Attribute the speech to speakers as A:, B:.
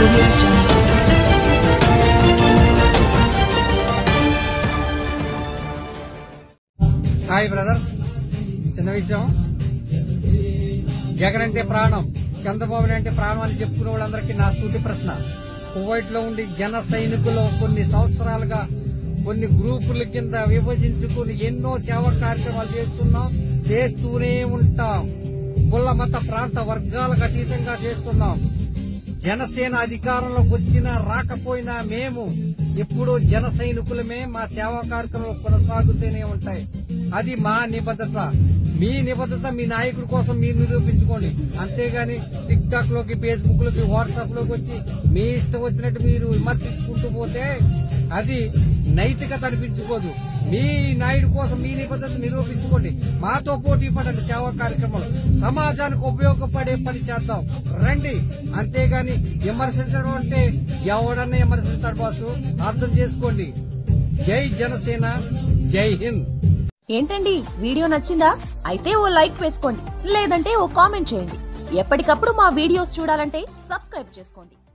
A: audio jungle.
B: Hi brothers చిన్న విషయం జగన్ అంటే ప్రాణం చంద్రబాబు అంటే ప్రాణం అని చెప్పుకునే వాళ్ళందరికీ నా సూటి ప్రశ్న కువైట్ లో ఉండి జన సైనికులు కొన్ని సంవత్సరాలుగా కొన్ని గ్రూపుల కింద విభజించుకుని ఎన్నో సేవా కార్యక్రమాలు చేస్తున్నాం చేస్తూనే ఉంటాం కుల మత ప్రాంత వర్గాలకు అతీతంగా చేస్తున్నాం జనసేన అధికారంలోకి వచ్చినా రాకపోయినా మేము ఎప్పుడూ జన సైనికులమే మా సేవా కార్యక్రమాలు కొనసాగుతూనే ఉంటాయి అది మా నిబద్ధత మీ నిబద్ధత మీ నాయకుడి కోసం మీరు నిరూపించుకోండి అంతేగాని టిక్ టాక్ లోకి ఫేస్బుక్ లోకి వాట్సాప్ లోకి వచ్చి మీ ఇష్టం వచ్చినట్టు మీరు విమర్శించుకుంటూ పోతే అది నైతికత అనిపించుకోదు మీ నాయుడు కోసం మీ నిబద్ధత నిరూపించుకోండి మాతో పోటీ పడండి సేవా కార్యక్రమాలు సమాజానికి ఉపయోగపడే పని చేద్దాం రండి అంతేగాని విమర్శించడం అంటే ఎవడన్నా విమర్శించాడు బాసు అర్థం చేసుకోండి జై జనసేన జై హింద్
C: ఏంటండి వీడియో నచ్చిందా అయితే ఓ లైక్ వేసుకోండి లేదంటే ఓ కామెంట్ చేయండి ఎప్పటికప్పుడు మా వీడియోస్ చూడాలంటే సబ్స్క్రైబ్ చేసుకోండి